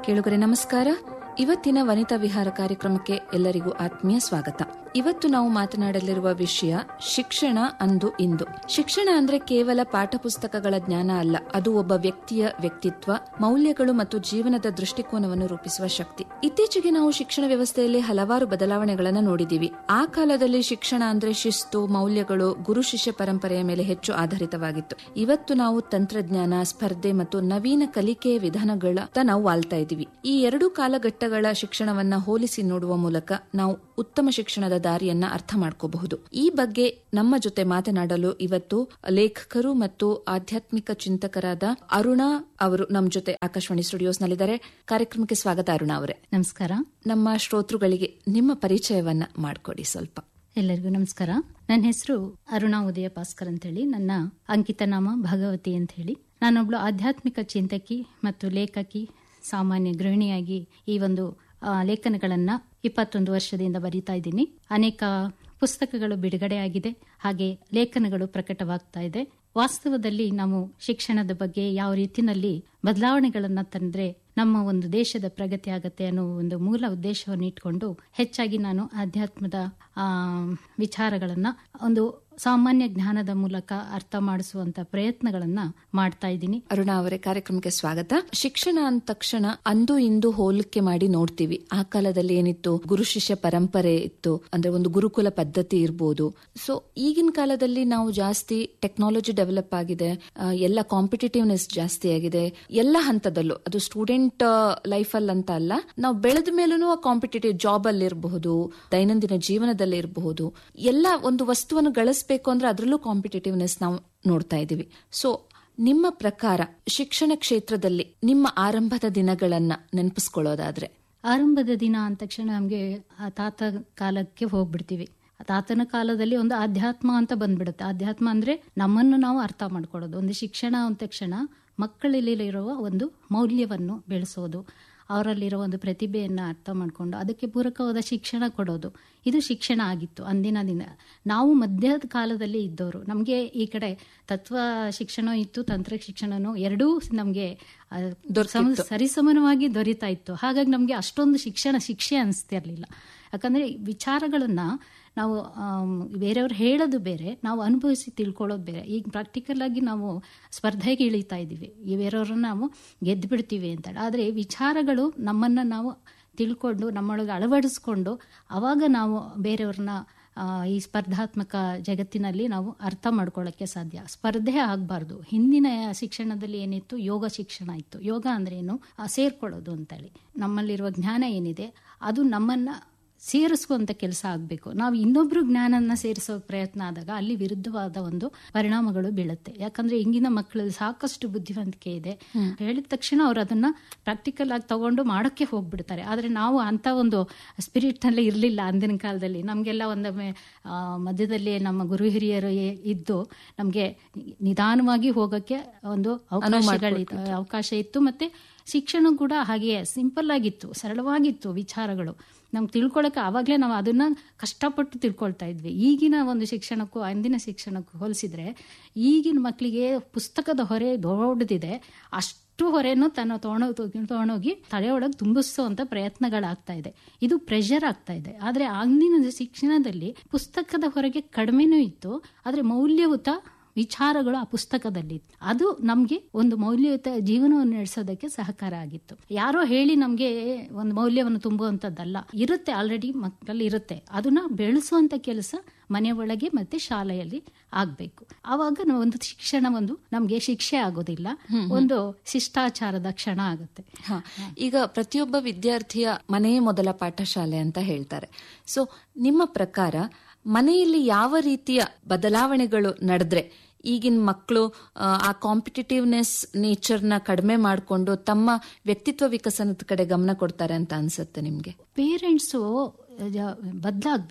ಕೇಳುಗರೆ ನಮಸ್ಕಾರ ಇವತ್ತಿನ ವನಿತಾ ವಿಹಾರ ಕಾರ್ಯಕ್ರಮಕ್ಕೆ ಎಲ್ಲರಿಗೂ ಆತ್ಮೀಯ ಸ್ವಾಗತ ಇವತ್ತು ನಾವು ಮಾತನಾಡಲಿರುವ ವಿಷಯ ಶಿಕ್ಷಣ ಅಂದು ಇಂದು ಶಿಕ್ಷಣ ಅಂದ್ರೆ ಕೇವಲ ಪಾಠ ಪುಸ್ತಕಗಳ ಜ್ಞಾನ ಅಲ್ಲ ಅದು ಒಬ್ಬ ವ್ಯಕ್ತಿಯ ವ್ಯಕ್ತಿತ್ವ ಮೌಲ್ಯಗಳು ಮತ್ತು ಜೀವನದ ದೃಷ್ಟಿಕೋನವನ್ನು ರೂಪಿಸುವ ಶಕ್ತಿ ಇತ್ತೀಚೆಗೆ ನಾವು ಶಿಕ್ಷಣ ವ್ಯವಸ್ಥೆಯಲ್ಲಿ ಹಲವಾರು ಬದಲಾವಣೆಗಳನ್ನು ನೋಡಿದೀವಿ ಆ ಕಾಲದಲ್ಲಿ ಶಿಕ್ಷಣ ಅಂದ್ರೆ ಶಿಸ್ತು ಮೌಲ್ಯಗಳು ಗುರು ಶಿಷ್ಯ ಪರಂಪರೆಯ ಮೇಲೆ ಹೆಚ್ಚು ಆಧಾರಿತವಾಗಿತ್ತು ಇವತ್ತು ನಾವು ತಂತ್ರಜ್ಞಾನ ಸ್ಪರ್ಧೆ ಮತ್ತು ನವೀನ ಕಲಿಕೆಯ ವಿಧಾನಗಳತ್ತ ನಾವು ವಾಲ್ತಾ ಇದ್ದೀವಿ ಈ ಎರಡು ಕಾಲಘಟ್ಟಗಳ ಶಿಕ್ಷಣವನ್ನ ಹೋಲಿಸಿ ನೋಡುವ ಮೂಲಕ ನಾವು ಉತ್ತಮ ಶಿಕ್ಷಣದ ದಾರಿಯನ್ನ ಅರ್ಥ ಮಾಡ್ಕೋಬಹುದು ಈ ಬಗ್ಗೆ ನಮ್ಮ ಜೊತೆ ಮಾತನಾಡಲು ಇವತ್ತು ಲೇಖಕರು ಮತ್ತು ಆಧ್ಯಾತ್ಮಿಕ ಚಿಂತಕರಾದ ಅರುಣಾ ಅವರು ನಮ್ಮ ಜೊತೆ ಆಕಾಶವಾಣಿ ಸ್ಟುಡಿಯೋಸ್ ನಲ್ಲಿದ್ದಾರೆ ಕಾರ್ಯಕ್ರಮಕ್ಕೆ ಸ್ವಾಗತ ಅರುಣಾ ಅವರೇ ನಮಸ್ಕಾರ ನಮ್ಮ ಶ್ರೋತೃಗಳಿಗೆ ನಿಮ್ಮ ಪರಿಚಯವನ್ನ ಮಾಡಿಕೊಡಿ ಸ್ವಲ್ಪ ಎಲ್ಲರಿಗೂ ನಮಸ್ಕಾರ ನನ್ನ ಹೆಸರು ಅರುಣಾ ಉದಯ ಭಾಸ್ಕರ್ ಅಂತ ಹೇಳಿ ನನ್ನ ಅಂಕಿತ ನಾಮ ಭಗವತಿ ಅಂತ ಹೇಳಿ ನಾನೊಬ್ಳು ಆಧ್ಯಾತ್ಮಿಕ ಚಿಂತಕಿ ಮತ್ತು ಲೇಖಕಿ ಸಾಮಾನ್ಯ ಗೃಹಿಣಿಯಾಗಿ ಈ ಒಂದು ಆ, ಲೇಖನಗಳನ್ನ ಇಪ್ಪತ್ತೊಂದು ವರ್ಷದಿಂದ ಬರೀತಾ ಇದ್ದೀನಿ ಅನೇಕ ಪುಸ್ತಕಗಳು ಬಿಡುಗಡೆಯಾಗಿದೆ ಹಾಗೆ ಲೇಖನಗಳು ಪ್ರಕಟವಾಗ್ತಾ ಇದೆ ವಾಸ್ತವದಲ್ಲಿ ನಾವು ಶಿಕ್ಷಣದ ಬಗ್ಗೆ ಯಾವ ರೀತಿನಲ್ಲಿ ಬದಲಾವಣೆಗಳನ್ನ ತಂದ್ರೆ ನಮ್ಮ ಒಂದು ದೇಶದ ಪ್ರಗತಿ ಆಗತ್ತೆ ಅನ್ನೋ ಒಂದು ಮೂಲ ಉದ್ದೇಶವನ್ನು ಇಟ್ಕೊಂಡು ಹೆಚ್ಚಾಗಿ ನಾನು ಆಧ್ಯಾತ್ಮದ ಆ, ವಿಚಾರಗಳನ್ನ ಒಂದು ಸಾಮಾನ್ಯ ಜ್ಞಾನದ ಮೂಲಕ ಅರ್ಥ ಮಾಡಿಸುವಂತ ಪ್ರಯತ್ನಗಳನ್ನ ಮಾಡ್ತಾ ಇದ್ದೀನಿ ಅರುಣಾ ಅವರೇ ಕಾರ್ಯಕ್ರಮಕ್ಕೆ ಸ್ವಾಗತ ಶಿಕ್ಷಣ ಅಂದ ತಕ್ಷಣ ಅಂದು ಇಂದು ಹೋಲಿಕೆ ಮಾಡಿ ನೋಡ್ತೀವಿ ಆ ಕಾಲದಲ್ಲಿ ಏನಿತ್ತು ಗುರು ಶಿಷ್ಯ ಪರಂಪರೆ ಇತ್ತು ಅಂದ್ರೆ ಒಂದು ಗುರುಕುಲ ಪದ್ಧತಿ ಇರ್ಬೋದು ಸೊ ಈಗಿನ ಕಾಲದಲ್ಲಿ ನಾವು ಜಾಸ್ತಿ ಟೆಕ್ನಾಲಜಿ ಡೆವಲಪ್ ಆಗಿದೆ ಆ, ಎಲ್ಲ ಕಾಂಪಿಟೇಟಿವ್ನೆಸ್ ಜಾಸ್ತಿ ಆಗಿದೆ ಎಲ್ಲ ಹಂತದಲ್ಲೂ ಅದು ಸ್ಟೂಡೆಂಟ್ ಲೈಫ್ ಅಲ್ಲಿ ಅಂತ ಅಲ್ಲ ನಾವು ಬೆಳೆದ ಮೇಲೂ ಕಾಂಪಿಟೇಟಿವ್ ಜಾಬ್ ಅಲ್ಲಿ ಇರಬಹುದು ದೈನಂದಿನ ಜೀವನದಲ್ಲಿ ಇರಬಹುದು ಎಲ್ಲ ಒಂದು ವಸ್ತುವನ್ನು ಗಳಿಸಬೇಕು ಅಂದ್ರೆ ಅದರಲ್ಲೂ ಕಾಂಪಿಟೇಟಿವ್ನೆಸ್ ನಾವು ನೋಡ್ತಾ ಇದೀವಿ ಸೊ ನಿಮ್ಮ ಪ್ರಕಾರ ಶಿಕ್ಷಣ ಕ್ಷೇತ್ರದಲ್ಲಿ ನಿಮ್ಮ ಆರಂಭದ ದಿನಗಳನ್ನ ನೆನಪಿಸ್ಕೊಳ್ಳೋದಾದ್ರೆ ಆರಂಭದ ದಿನ ಅಂದ ತಕ್ಷಣ ನಮಗೆ ಆ ತಾತ ಕಾಲಕ್ಕೆ ಹೋಗ್ಬಿಡ್ತೀವಿ ಆ ತಾತನ ಕಾಲದಲ್ಲಿ ಒಂದು ಆಧ್ಯಾತ್ಮ ಅಂತ ಬಂದ್ಬಿಡುತ್ತೆ ಆಧ್ಯಾತ್ಮ ಅಂದ್ರೆ ನಮ್ಮನ್ನು ನಾವು ಅರ್ಥ ಮಾಡ್ಕೊಳ್ಳೋದು ಒಂದು ಶಿಕ್ಷಣ ಅಂದ ತಕ್ಷಣ ಮಕ್ಕಳಲ್ಲಿರುವ ಒಂದು ಮೌಲ್ಯವನ್ನು ಬೆಳೆಸೋದು ಅವರಲ್ಲಿರೋ ಒಂದು ಪ್ರತಿಭೆಯನ್ನು ಅರ್ಥ ಮಾಡಿಕೊಂಡು ಅದಕ್ಕೆ ಪೂರಕವಾದ ಶಿಕ್ಷಣ ಕೊಡೋದು ಇದು ಶಿಕ್ಷಣ ಆಗಿತ್ತು ಅಂದಿನ ದಿನ ನಾವು ಮಧ್ಯದ ಕಾಲದಲ್ಲಿ ಇದ್ದವರು ನಮಗೆ ಈ ಕಡೆ ತತ್ವ ಶಿಕ್ಷಣ ಇತ್ತು ತಂತ್ರ ಶಿಕ್ಷಣನೂ ಎರಡೂ ನಮಗೆ ಸರಿಸಮಾನವಾಗಿ ದೊರೀತಾ ಇತ್ತು ಹಾಗಾಗಿ ನಮಗೆ ಅಷ್ಟೊಂದು ಶಿಕ್ಷಣ ಶಿಕ್ಷೆ ಅನಿಸ್ತಿರ್ಲಿಲ್ಲ ಯಾಕಂದ್ರೆ ವಿಚಾರಗಳನ್ನ ನಾವು ಆಮ್, ಬೇರೆಯವ್ರು ಹೇಳೋದು ಬೇರೆ ನಾವು ಅನುಭವಿಸಿ ತಿಳ್ಕೊಳ್ಳೋದು ಬೇರೆ ಈಗ ಪ್ರಾಕ್ಟಿಕಲ್ ಆಗಿ ನಾವು ಸ್ಪರ್ಧೆಗೆ ಇಳಿತಾ ಇದ್ದೀವಿ ಈ ಬೇರೆಯವ್ರನ್ನ ನಾವು ಗೆದ್ದು ಬಿಡ್ತೀವಿ ಅಂತ ಆದರೆ ವಿಚಾರಗಳು ನಮ್ಮನ್ನು ನಾವು ತಿಳ್ಕೊಂಡು ನಮ್ಮೊಳಗೆ ಅಳವಡಿಸ್ಕೊಂಡು ಅವಾಗ ನಾವು ಬೇರೆಯವ್ರನ್ನ ಆ, ಈ ಸ್ಪರ್ಧಾತ್ಮಕ ಜಗತ್ತಿನಲ್ಲಿ ನಾವು ಅರ್ಥ ಮಾಡ್ಕೊಳ್ಳೋಕ್ಕೆ ಸಾಧ್ಯ ಸ್ಪರ್ಧೆ ಆಗಬಾರ್ದು ಹಿಂದಿನ ಶಿಕ್ಷಣದಲ್ಲಿ ಏನಿತ್ತು ಯೋಗ ಶಿಕ್ಷಣ ಇತ್ತು ಯೋಗ ಅಂದ್ರೆ ಏನು ಆ, ಸೇರ್ಕೊಳ್ಳೋದು ಅಂತೇಳಿ ನಮ್ಮಲ್ಲಿರುವ ಜ್ಞಾನ ಏನಿದೆ ಅದು ನಮ್ಮನ್ನ ಸೇರಿಸುವಂತ ಕೆಲಸ ಆಗಬೇಕು ನಾವು ಇನ್ನೊಬ್ರು ಜ್ಞಾನನ ಸೇರಿಸೋ ಪ್ರಯತ್ನ ಆದಾಗ ಅಲ್ಲಿ ವಿರುದ್ಧವಾದ ಒಂದು ಪರಿಣಾಮಗಳು ಬೀಳುತ್ತೆ ಯಾಕಂದ್ರೆ ಇಂಗಿನ ಮಕ್ಕಳಲ್ಲಿ ಸಾಕಷ್ಟು ಬುದ್ಧಿವಂತಿಕೆ ಇದೆ ಹೇಳಿದ ತಕ್ಷಣ ಅವ್ರು ಅದನ್ನ ಪ್ರಾಕ್ಟಿಕಲ್ ಆಗಿ ತಗೊಂಡು ಮಾಡೋಕ್ಕೆ ಹೋಗ್ಬಿಡ್ತಾರೆ ಆದ್ರೆ ನಾವು ಅಂತ ಒಂದು ಸ್ಪಿರಿಟ್ ನಲ್ಲಿ ಇರಲಿಲ್ಲ ಅಂದಿನ ಕಾಲದಲ್ಲಿ ನಮಗೆಲ್ಲ ಒಂದೊಮ್ಮೆ ಆ, ಮಧ್ಯದಲ್ಲಿ ನಮ್ಮ ಗುರು ಹಿರಿಯರು ಏ- ಇದ್ದು ನಮಗೆ ನಿಧಾನವಾಗಿ ಹೋಗೋಕ್ಕೆ ಒಂದು ಅವಕಾಶಗಳಿತ್ತು ಅವಕಾಶ ಇತ್ತು ಮತ್ತೆ ಶಿಕ್ಷಣ ಕೂಡ ಹಾಗೆಯೇ ಸಿಂಪಲ್ ಆಗಿತ್ತು ಸರಳವಾಗಿತ್ತು ವಿಚಾರಗಳು ನಮ್ಗೆ ತಿಳ್ಕೊಳಕ್ಕೆ ಆವಾಗಲೇ ನಾವು ಅದನ್ನ ಕಷ್ಟಪಟ್ಟು ತಿಳ್ಕೊಳ್ತಾ ಇದ್ವಿ ಈಗಿನ ಒಂದು ಶಿಕ್ಷಣಕ್ಕೂ ಅಂದಿನ ಶಿಕ್ಷಣಕ್ಕೂ ಹೋಲಿಸಿದ್ರೆ ಈಗಿನ ಮಕ್ಕಳಿಗೆ ಪುಸ್ತಕದ ಹೊರೆ ದೊಡ್ಡದಿದೆ ಅಷ್ಟು ಹೊರೆನೂ ತನ್ನ ತೊಗೊಂಡೋಗಿ ತೊಗೊಂಡೋಗಿ ತಲೆಯೊಳಗೆ ತುಂಬಿಸುವಂತ ಪ್ರಯತ್ನಗಳಾಗ್ತಾ ಇದೆ ಇದು ಪ್ರೆಷರ್ ಆಗ್ತಾ ಇದೆ ಆದ್ರೆ ಅಂದಿನ ಶಿಕ್ಷಣದಲ್ಲಿ ಪುಸ್ತಕದ ಹೊರಗೆ ಕಡಿಮೆನೂ ಇತ್ತು ಆದ್ರೆ ಮೌಲ್ಯಯುತ ವಿಚಾರಗಳು ಆ ಪುಸ್ತಕದಲ್ಲಿ ಅದು ನಮಗೆ ಒಂದು ಮೌಲ್ಯಯುತ ಜೀವನವನ್ನು ನಡೆಸೋದಕ್ಕೆ ಸಹಕಾರ ಆಗಿತ್ತು ಯಾರೋ ಹೇಳಿ ನಮಗೆ ಒಂದು ಮೌಲ್ಯವನ್ನು ತುಂಬುವಂಥದ್ದಲ್ಲ ಇರುತ್ತೆ ಆಲ್ರೆಡಿ ಮಕ್ಕಳಲ್ಲಿ ಇರುತ್ತೆ ಅದನ್ನ ಬೆಳೆಸುವಂತ ಕೆಲಸ ಮನೆ ಒಳಗೆ ಮತ್ತೆ ಶಾಲೆಯಲ್ಲಿ ಆಗ್ಬೇಕು ಆವಾಗ ನಾವು ಒಂದು ಶಿಕ್ಷಣ ಒಂದು ನಮ್ಗೆ ಶಿಕ್ಷೆ ಆಗೋದಿಲ್ಲ ಒಂದು ಶಿಷ್ಟಾಚಾರದ ಕ್ಷಣ ಆಗುತ್ತೆ ಹ. ಈಗ ಪ್ರತಿಯೊಬ್ಬ ವಿದ್ಯಾರ್ಥಿಯ ಮನೆಯೇ ಮೊದಲ ಪಾಠಶಾಲೆ ಅಂತ ಹೇಳ್ತಾರೆ ಸೊ ನಿಮ್ಮ ಪ್ರಕಾರ ಮನೆಯಲ್ಲಿ ಯಾವ ರೀತಿಯ ಬದಲಾವಣೆಗಳು ನಡೆದ್ರೆ ಈಗಿನ ಮಕ್ಕಳು ಆ ಕಾಂಪಿಟೇಟಿವ್ನೆಸ್ ನೇಚರ್ನ ಕಡಿಮೆ ಮಾಡಿಕೊಂಡು ತಮ್ಮ ವ್ಯಕ್ತಿತ್ವ ವಿಕಸನದ ಕಡೆ ಗಮನ ಕೊಡ್ತಾರೆ ಅಂತ ಅನ್ಸುತ್ತೆ ನಿಮ್ಗೆ ಪೇರೆಂಟ್ಸು ಬದಲಾಗಬೇಕು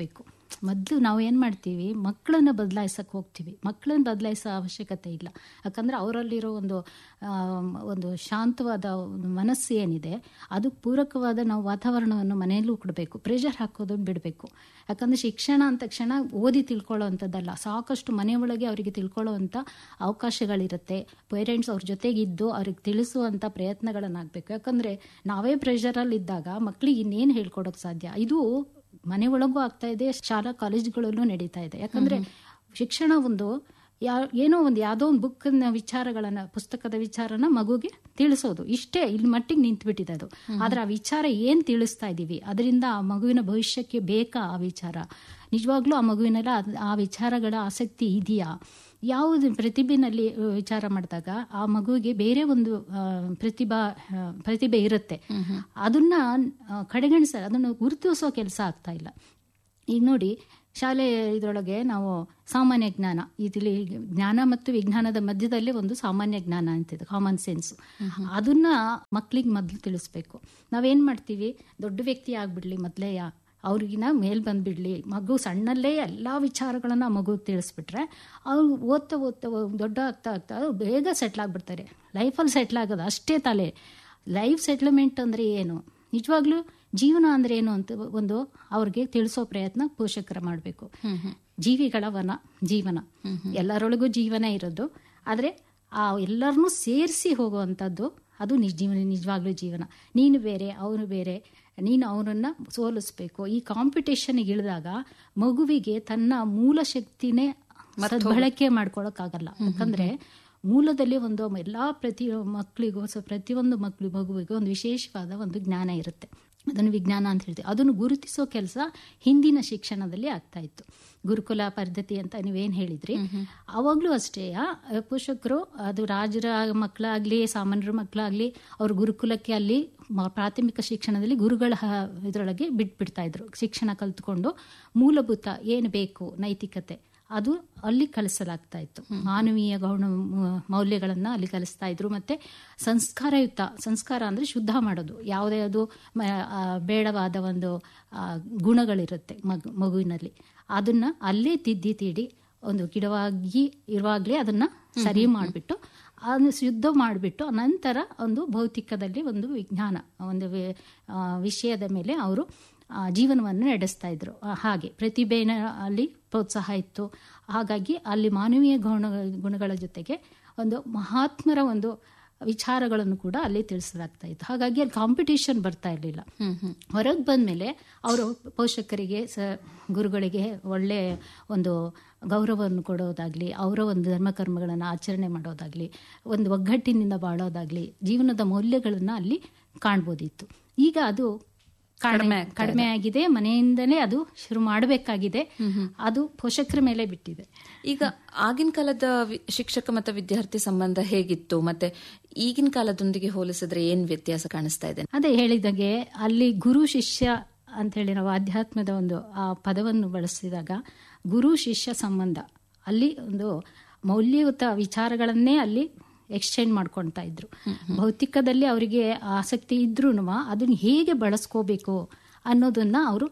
ಮೊದಲು ನಾವು ಏನು ಮಾಡ್ತೀವಿ ಮಕ್ಕಳನ್ನ ಬದಲಾಯಿಸಕ್ಕೆ ಹೋಗ್ತೀವಿ ಮಕ್ಕಳನ್ನ ಬದಲಾಯಿಸೋ ಅವಶ್ಯಕತೆ ಇಲ್ಲ ಯಾಕಂದರೆ ಅವರಲ್ಲಿರೋ ಒಂದು ಆಮ್, ಒಂದು ಶಾಂತವಾದ ಒಂದು ಮನಸ್ಸು ಏನಿದೆ ಅದು ಪೂರಕವಾದ ನಾವು ವಾತಾವರಣವನ್ನು ಮನೆಯಲ್ಲೂ ಕೊಡಬೇಕು ಪ್ರೆಷರ್ ಹಾಕೋದನ್ನು ಬಿಡಬೇಕು ಯಾಕಂದರೆ ಶಿಕ್ಷಣ ಅಂದ ತಕ್ಷಣ ಓದಿ ತಿಳ್ಕೊಳ್ಳೋ ಅಂಥದ್ದಲ್ಲ ಸಾಕಷ್ಟು ಮನೆಯೊಳಗೆ ಅವರಿಗೆ ತಿಳ್ಕೊಳ್ಳೋವಂಥ ಅವಕಾಶಗಳಿರುತ್ತೆ ಪೇರೆಂಟ್ಸ್ ಅವ್ರ ಜೊತೆಗಿದ್ದು ಅವ್ರಿಗೆ ತಿಳಿಸುವಂಥ ಪ್ರಯತ್ನಗಳನ್ನಾಗಬೇಕು ಯಾಕಂದರೆ ನಾವೇ ಪ್ರೆಷರಲ್ಲಿ ಇದ್ದಾಗ ಮಕ್ಕಳಿಗೆ ಇನ್ನೇನು ಹೇಳ್ಕೊಡೋಕೆ ಸಾಧ್ಯ ಇದು ಮನೆ ಒಳಗೂ ಆಗ್ತಾ ಇದೆ ಶಾಲಾ ಕಾಲೇಜುಗಳಲ್ಲೂ ನಡೀತಾ ಇದೆ ಯಾಕಂದರೆ ಶಿಕ್ಷಣ ಒಂದು ಯಾ ಏನೋ ಒಂದು ಯಾವುದೋ ಒಂದು ಬುಕ್ನ ವಿಚಾರಗಳನ್ನ ಪುಸ್ತಕದ ವಿಚಾರನ ಮಗುಗೆ ತಿಳಿಸೋದು ಇಷ್ಟೇ ಇಲ್ಲಿ ಮಟ್ಟಿಗೆ ನಿಂತ್ಬಿಟ್ಟಿದೆ ಅದು ಆದ್ರೆ ಆ ವಿಚಾರ ಏನ್ ತಿಳಿಸ್ತಾ ಇದ್ದೀವಿ ಅದರಿಂದ ಆ ಮಗುವಿನ ಭವಿಷ್ಯಕ್ಕೆ ಬೇಕಾ ಆ ವಿಚಾರ ನಿಜವಾಗ್ಲೂ ಆ ಮಗುವಿನೆಲ್ಲ ಅದ್- ಆ ವಿಚಾರಗಳ ಆಸಕ್ತಿ ಇದೆಯಾ ಯಾವುದು ಪ್ರತಿಭೆನಲ್ಲಿ ಆ, ವಿಚಾರ ಮಾಡಿದಾಗ ಆ ಮಗುವಿಗೆ ಬೇರೆ ಒಂದು ಆ, ಪ್ರತಿಭಾ ಆ, ಪ್ರತಿಭೆ ಇರುತ್ತೆ ಅದನ್ನ ಆ, ಕಡೆಗಣಿಸ ಅದನ್ನು ಗುರುತಿಸೋ ಕೆಲಸ ಆಗ್ತಾ ಇಲ್ಲ ಈಗ ನೋಡಿ ಶಾಲೆ ಇದರೊಳಗೆ ನಾವು ಸಾಮಾನ್ಯ ಜ್ಞಾನ ಇದರಲ್ಲಿ ಜ್ಞಾನ ಮತ್ತು ವಿಜ್ಞಾನದ ಮಧ್ಯದಲ್ಲಿ ಒಂದು ಸಾಮಾನ್ಯ ಜ್ಞಾನ ಅಂತಿದೆ ಕಾಮನ್ ಸೆನ್ಸ್ ಅದನ್ನ ಮಕ್ಳಿಗೆ ಮೊದಲು ತಿಳಿಸ್ಬೇಕು ನಾವೇನ್ ಮಾಡ್ತೀವಿ ದೊಡ್ಡ ವ್ಯಕ್ತಿ ಆಗ್ಬಿಡ್ಲಿ ಮೊದಲೇ ಅವ್ರಿಗಿನ ಮೇಲ್ ಬಂದ್ಬಿಡ್ಲಿ ಮಗು ಸಣ್ಣಲ್ಲೇ ಎಲ್ಲ ವಿಚಾರಗಳನ್ನ ಮಗುಗೆ ತಿಳಿಸ್ಬಿಟ್ರೆ ಅವ್ರು ಓದ್ತಾ ಓದ್ತಾ ದೊಡ್ಡ ಆಗ್ತಾ ಆಗ್ತಾ ಅವ್ರು ಬೇಗ ಸೆಟ್ಲ್ ಆಗ್ಬಿಡ್ತಾರೆ ಲೈಫಲ್ಲಿ ಸೆಟ್ಲ್ ಆಗೋದು ಅಷ್ಟೇ ತಲೆ ಲೈಫ್ ಸೆಟ್ಲ್ಮೆಂಟ್ ಅಂದ್ರೆ ಏನು ನಿಜವಾಗ್ಲೂ ಜೀವನ ಅಂದ್ರೆ ಏನು ಅಂತ ಒಂದು ಅವ್ರಿಗೆ ತಿಳಿಸೋ ಪ್ರಯತ್ನ ಪೋಷಕರ ಮಾಡಬೇಕು ಜೀವಿಗಳ ವನ ಜೀವನ ಎಲ್ಲರೊಳಗೂ ಜೀವನ ಇರೋದು ಆದರೆ ಆ ಎಲ್ಲರನ್ನೂ ಸೇರಿಸಿ ಹೋಗುವಂಥದ್ದು ಅದು ನಿಜ ಜೀವನ ನಿಜವಾಗ್ಲೂ ಜೀವನ ನೀನು ಬೇರೆ ಅವನು ಬೇರೆ ನೀನು ಅವನನ್ನ ಸೋಲಿಸ್ಬೇಕು ಈ ಕಾಂಪಿಟೇಷನ್ಗೆ ಇಳಿದಾಗ ಮಗುವಿಗೆ ತನ್ನ ಮೂಲ ಶಕ್ತಿನೇ ಸದ್ಬಳಕೆ ಮಾಡ್ಕೊಳಕ್ಕಾಗಲ್ಲ ಯಾಕಂದ್ರೆ ಮೂಲದಲ್ಲಿ ಒಂದು ಎಲ್ಲಾ ಪ್ರತಿ ಮಕ್ಕಳಿಗೂ ಸೊ ಪ್ರತಿಯೊಂದು ಮಕ್ಕಳು ಮಗುವಿಗೂ ಒಂದು ವಿಶೇಷವಾದ ಒಂದು ಜ್ಞಾನ ಇರುತ್ತೆ ಅದನ್ನು ವಿಜ್ಞಾನ ಅಂತ ಹೇಳ್ತೀವಿ ಅದನ್ನು ಗುರುತಿಸೋ ಕೆಲಸ ಹಿಂದಿನ ಶಿಕ್ಷಣದಲ್ಲಿ ಆಗ್ತಾ ಇತ್ತು ಗುರುಕುಲ ಪದ್ಧತಿ ಅಂತ ನೀವೇನು ಹೇಳಿದ್ರಿ ಅವಾಗಲೂ ಅಷ್ಟೇ ಆ, ಪೋಷಕರು ಅದು ರಾಜರ ಮಕ್ಕಳಾಗ್ಲಿ ಸಾಮಾನ್ಯರ ಮಕ್ಕಳಾಗ್ಲಿ ಅವ್ರ ಗುರುಕುಲಕ್ಕೆ ಅಲ್ಲಿ ಮ- ಪ್ರಾಥಮಿಕ ಶಿಕ್ಷಣದಲ್ಲಿ ಗುರುಗಳ ಹ- ಇದ್ರೊಳಗೆ ಬಿಟ್ಬಿಡ್ತಾ ಇದ್ರು ಶಿಕ್ಷಣ ಕಲ್ತ್ಕೊಂಡು ಮೂಲಭೂತ ಏನು ಬೇಕು ನೈತಿಕತೆ ಅದು ಅಲ್ಲಿ ಕಲಿಸಲಾಗ್ತಾ ಇತ್ತು ಮಾನವೀಯ ಗೌಣ ಮ- ಮೌಲ್ಯಗಳನ್ನ ಅಲ್ಲಿ ಕಲಿಸ್ತಾ ಇದ್ರು ಮತ್ತೆ ಸಂಸ್ಕಾರಯುತ ಸಂಸ್ಕಾರ ಅಂದ್ರೆ ಶುದ್ಧ ಮಾಡೋದು ಯಾವುದೇ ಅದು ಮ- ಆ, ಬೇಡವಾದ ಒಂದು ಆ, ಗುಣಗಳಿರುತ್ತೆ ಮಗು ಮಗುವಿನಲ್ಲಿ ಅದನ್ನ ಅಲ್ಲೇ ತಿದ್ದಿ ತೀಡಿ ಒಂದು ಗಿಡವಾಗಿ ಇರುವಾಗಲೇ ಅದನ್ನ ಸರಿ ಮಾಡಿಬಿಟ್ಟು ಅದನ್ನು ಶುದ್ಧ ಮಾಡಿಬಿಟ್ಟು ನಂತರ ಒಂದು ಭೌತಿಕದಲ್ಲಿ ಒಂದು ವಿಜ್ಞಾನ ಒಂದು ವಿ- ಆ, ವಿಷಯದ ಮೇಲೆ ಅವರು ಆ, ಜೀವನವನ್ನು ನಡೆಸ್ತಾ ಇದ್ರು ಆ, ಹಾಗೆ ಪ್ರತಿಭೆನ ಅಲ್ಲಿ ಪ್ರೋತ್ಸಾಹ ಇತ್ತು ಹಾಗಾಗಿ ಅಲ್ಲಿ ಮಾನವೀಯ ಗುಣ ಗುಣಗಳ ಜೊತೆಗೆ ಒಂದು ಮಹಾತ್ಮರ ಒಂದು ವಿಚಾರಗಳನ್ನು ಕೂಡ ಅಲ್ಲಿ ತಿಳಿಸಲಾಗ್ತಾ ಇತ್ತು ಹಾಗಾಗಿ ಅಲ್ಲಿ ಕಾಂಪಿಟೇಷನ್ ಬರ್ತಾ ಇರಲಿಲ್ಲ ಹೊರಗೆ ಬಂದ್ಮೇಲೆ ಅವರು ಪೋಷಕರಿಗೆ ಸ ಗುರುಗಳಿಗೆ ಒಳ್ಳೆ ಒಂದು ಗೌರವವನ್ನು ಕೊಡೋದಾಗ್ಲಿ ಅವರ ಒಂದು ಧರ್ಮಕರ್ಮಗಳನ್ನು ಆಚರಣೆ ಮಾಡೋದಾಗ್ಲಿ ಒಂದು ಒಗ್ಗಟ್ಟಿನಿಂದ ಬಾಳೋದಾಗ್ಲಿ ಜೀವನದ ಮೌಲ್ಯಗಳನ್ನು ಅಲ್ಲಿ ಕಾಣ್ಬೋದಿತ್ತು ಈಗ ಅದು ಕಡಿಮೆ ಕಡಿಮೆ ಆಗಿದೆ ಮನೆಯಿಂದಲೇ ಅದು ಶುರು ಮಾಡಬೇಕಾಗಿದೆ ಅದು ಪೋಷಕರ ಮೇಲೆ ಬಿಟ್ಟಿದೆ ಈಗ ಆಗಿನ ಕಾಲದ ವಿ- ಶಿಕ್ಷಕ ಮತ್ತು ವಿದ್ಯಾರ್ಥಿ ಸಂಬಂಧ ಹೇಗಿತ್ತು ಮತ್ತೆ ಈಗಿನ ಕಾಲದೊಂದಿಗೆ ಹೋಲಿಸಿದ್ರೆ ಏನ್ ವ್ಯತ್ಯಾಸ ಕಾಣಿಸ್ತಾ ಇದೆ ಅದೇ ಹೇಳಿದಾಗೆ ಅಲ್ಲಿ ಗುರು ಶಿಷ್ಯ ಅಂತ ಹೇಳಿ ನಾವು ಆಧ್ಯಾತ್ಮದ ಒಂದು ಆ ಪದವನ್ನು ಬಳಸಿದಾಗ ಗುರು ಶಿಷ್ಯ ಸಂಬಂಧ ಅಲ್ಲಿ ಒಂದು ಮೌಲ್ಯಯುತ ವಿಚಾರಗಳನ್ನೇ ಅಲ್ಲಿ ಎಕ್ಸ್ಚೇಂಜ್ ಮಾಡ್ಕೊಳ್ತಾ ಇದ್ರು ಭೌತಿಕದಲ್ಲಿ ಅವರಿಗೆ ಆಸಕ್ತಿ ಇದ್ರೂ ಅದನ್ನ ಹೇಗೆ ಬಳಸ್ಕೋಬೇಕು ಅನ್ನೋದನ್ನ ಅವರು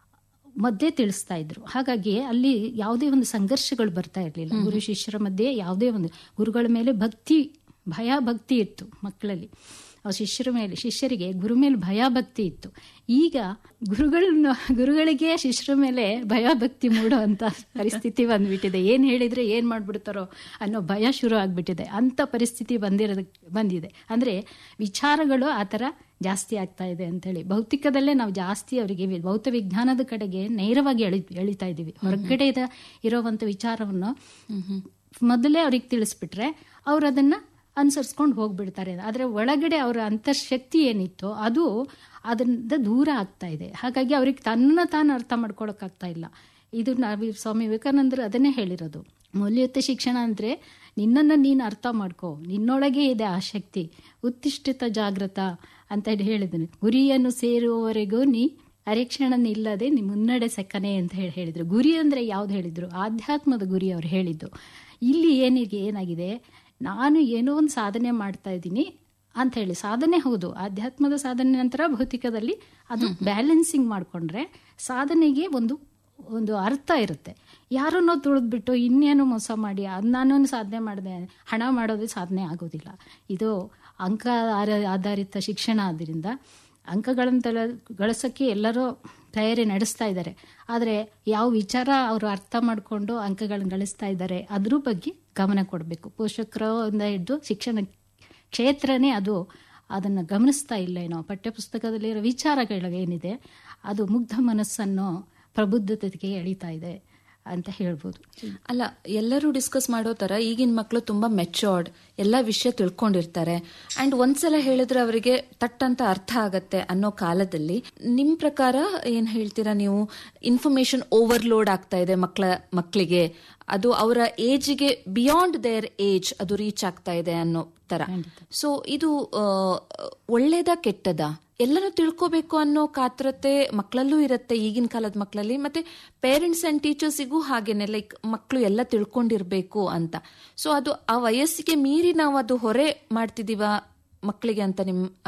ಮಧ್ಯೆ ತಿಳಿಸ್ತಾ ಇದ್ರು ಹಾಗಾಗಿ ಅಲ್ಲಿ ಯಾವುದೇ ಒಂದು ಸಂಘರ್ಷಗಳು ಬರ್ತಾ ಇರಲಿಲ್ಲ ಗುರು ಶಿಷ್ಯರ ಮಧ್ಯೆ ಯಾವುದೇ ಒಂದು ಗುರುಗಳ ಮೇಲೆ ಭಕ್ತಿ ಭಯ ಭಕ್ತಿ ಇತ್ತು ಮಕ್ಕಳಲ್ಲಿ ಆ ಶಿಷ್ಯರ ಮೇಲೆ ಶಿಷ್ಯರಿಗೆ ಗುರು ಮೇಲೆ ಭಯ ಭಕ್ತಿ ಇತ್ತು ಈಗ ಗುರುಗಳನ್ನ ಗುರುಗಳಿಗೆ ಶಿಷ್ಯರ ಮೇಲೆ ಭಯ ಭಕ್ತಿ ಮೂಡುವಂತ ಪರಿಸ್ಥಿತಿ ಬಂದ್ಬಿಟ್ಟಿದೆ ಏನ್ ಹೇಳಿದ್ರೆ ಏನ್ ಮಾಡ್ಬಿಡ್ತಾರೋ ಅನ್ನೋ ಭಯ ಶುರು ಆಗ್ಬಿಟ್ಟಿದೆ ಅಂತ ಪರಿಸ್ಥಿತಿ ಬಂದಿರೋದ ಬಂದಿದೆ ಅಂದ್ರೆ ವಿಚಾರಗಳು ಆ ಥರ ಜಾಸ್ತಿ ಆಗ್ತಾ ಇದೆ ಅಂತೇಳಿ ಭೌತಿಕದಲ್ಲೇ ನಾವು ಜಾಸ್ತಿ ಅವರಿಗೆ ವಿ- ಭೌತ ವಿಜ್ಞಾನದ ಕಡೆಗೆ ನೇರವಾಗಿ ಎಳಿ ಎಳಿತಾ ಇದ್ದೀವಿ ಹೊರಗಡೆ ಇದ- ಇರೋವಂಥ ವಿಚಾರವನ್ನು ಮೊದಲೇ ಅವ್ರಿಗೆ ತಿಳಿಸ್ಬಿಟ್ರೆ ಅವ್ರು ಅದನ್ನ ಅನುಸರಿಸ್ಕೊಂಡು ಹೋಗ್ಬಿಡ್ತಾರೆ ಆದ್ರೆ ಒಳಗಡೆ ಅವರ ಅಂತರ್ಶಕ್ತಿ ಏನಿತ್ತು ಅದು ಅದರಿಂದ ದೂರ ಆಗ್ತಾ ಇದೆ ಹಾಗಾಗಿ ಅವ್ರಿಗೆ ತನ್ನ ತಾನು ಅರ್ಥ ಮಾಡ್ಕೊಳಕ್ಕಾಗ್ತಾ ಇಲ್ಲ ಇದು ನಾವು ಸ್ವಾಮಿ ವಿವೇಕಾನಂದರು ಅದನ್ನೇ ಹೇಳಿರೋದು ಮೌಲ್ಯಯುತ ಶಿಕ್ಷಣ ಅಂದ್ರೆ ನಿನ್ನನ್ನು ನೀನು ಅರ್ಥ ಮಾಡ್ಕೋ ನಿನ್ನೊಳಗೆ ಇದೆ ಆ ಶಕ್ತಿ ಉತ್ತಿಷ್ಠಿತ ಜಾಗೃತ ಅಂತ ಹೇಳಿ ಹೇಳಿದನು ಗುರಿಯನ್ನು ಸೇರುವವರೆಗೂ ನೀ ಅರೆಕ್ಷಣ ನಿಲ್ಲದೆ ನೀ ಮುನ್ನಡೆ ಸಕ್ಕನೆ ಅಂತ ಹೇಳಿ ಹೇಳಿದ್ರು ಗುರಿ ಅಂದ್ರೆ ಯಾವ್ದು ಹೇಳಿದ್ರು ಆಧ್ಯಾತ್ಮದ ಗುರಿ ಅವ್ರು ಹೇಳಿದ್ದು ಇಲ್ಲಿ ಏನಿಗೆ ಏನಾಗಿದೆ ನಾನು ಏನೋ ಒಂದು ಸಾಧನೆ ಮಾಡ್ತಾ ಇದ್ದೀನಿ ಅಂತ ಹೇಳಿ ಸಾಧನೆ ಹೌದು ಆಧ್ಯಾತ್ಮದ ಸಾಧನೆ ನಂತರ ಭೌತಿಕದಲ್ಲಿ ಅದು ಬ್ಯಾಲೆನ್ಸಿಂಗ್ ಮಾಡ್ಕೊಂಡ್ರೆ ಸಾಧನೆಗೆ ಒಂದು ಒಂದು ಅರ್ಥ ಇರುತ್ತೆ ಯಾರನ್ನೋ ತುಳಿದ್ಬಿಟ್ಟು ಇನ್ನೇನು ಮೋಸ ಮಾಡಿ ಅದು ನಾನು ಸಾಧನೆ ಮಾಡಿದೆ ಹಣ ಮಾಡೋದು ಸಾಧನೆ ಆಗೋದಿಲ್ಲ ಇದು ಅಂಕ ಆರ- ಆಧಾರಿತ ಶಿಕ್ಷಣ ಆದ್ದರಿಂದ ಅಂಕಗಳನ್ನು ತಲ ಗಳಿಸೋಕ್ಕೆ ಎಲ್ಲರೂ ತಯಾರಿ ನಡೆಸ್ತಾ ಇದ್ದಾರೆ ಆದರೆ ಯಾವ ವಿಚಾರ ಅವರು ಅರ್ಥ ಮಾಡಿಕೊಂಡು ಅಂಕಗಳನ್ನು ಗಳಿಸ್ತಾ ಇದ್ದಾರೆ ಅದ್ರ ಬಗ್ಗೆ ಗಮನ ಕೊಡಬೇಕು ಪೋಷಕರಿಂದ ಹಿಡಿದು ಶಿಕ್ಷಣ ಕ್ಷೇತ್ರನೇ ಅದು ಅದನ್ನು ಗಮನಿಸ್ತಾ ಇಲ್ಲ ಏನೋ ಪಠ್ಯಪುಸ್ತಕದಲ್ಲಿರೋ ವಿಚಾರಗಳು ಏನಿದೆ ಅದು ಮುಗ್ಧ ಮನಸ್ಸನ್ನು ಪ್ರಬುದ್ಧತೆಗೆ ಎಳಿತಾ ಇದೆ ಅಂತ ಹೇಳ್ಬೋದು ಅಲ್ಲ ಎಲ್ಲರೂ ಡಿಸ್ಕಸ್ ಮಾಡೋ ತರ ಈಗಿನ ಮಕ್ಕಳು ತುಂಬಾ ಮೆಚೋರ್ಡ್ ಎಲ್ಲ ವಿಷಯ ತಿಳ್ಕೊಂಡಿರ್ತಾರೆ ಅಂಡ್ ಒಂದ್ಸಲ ಹೇಳಿದ್ರೆ ಅವರಿಗೆ ತಟ್ಟಂತ ಅರ್ಥ ಆಗತ್ತೆ ಅನ್ನೋ ಕಾಲದಲ್ಲಿ ನಿಮ್ ಪ್ರಕಾರ ಏನ್ ಹೇಳ್ತೀರಾ ನೀವು ಇನ್ಫಾರ್ಮೇಶನ್ ಓವರ್ಲೋಡ್ ಆಗ್ತಾ ಇದೆ ಮಕ್ಕಳ ಮಕ್ಕಳಿಗೆ ಅದು ಅವರ ಏಜ್ಗೆ ಬಿಯಾಂಡ್ ದೇರ್ ಏಜ್ ಅದು ರೀಚ್ ಆಗ್ತಾ ಇದೆ ಅನ್ನೋ ತರ ಸೊ ಇದು ಆ, ಒಳ್ಳೇದಾ ಕೆಟ್ಟದಾ ಎಲ್ಲನೂ ತಿಳ್ಕೋಬೇಕು ಅನ್ನೋ ಕಾತ್ರತೆ ಮಕ್ಕಳಲ್ಲೂ ಇರುತ್ತೆ ಈಗಿನ ಕಾಲದ ಮಕ್ಕಳಲ್ಲಿ ಮತ್ತೆ ಪೇರೆಂಟ್ಸ್ ಅಂಡ್ ಟೀಚರ್ಸಿಗೂ ಹಾಗೇನೆ ಲೈಕ್ ಮಕ್ಕಳು ಎಲ್ಲ ತಿಳ್ಕೊಂಡಿರ್ಬೇಕು ಅಂತ ಸೊ ಅದು ಆ ವಯಸ್ಸಿಗೆ ಮೀರಿ ನಾವು ಅದು ಹೊರೆ ಮಾಡ್ತಿದೀವ ಮಕ್ಕಳಿಗೆ ಅಂತ ನಿಮ್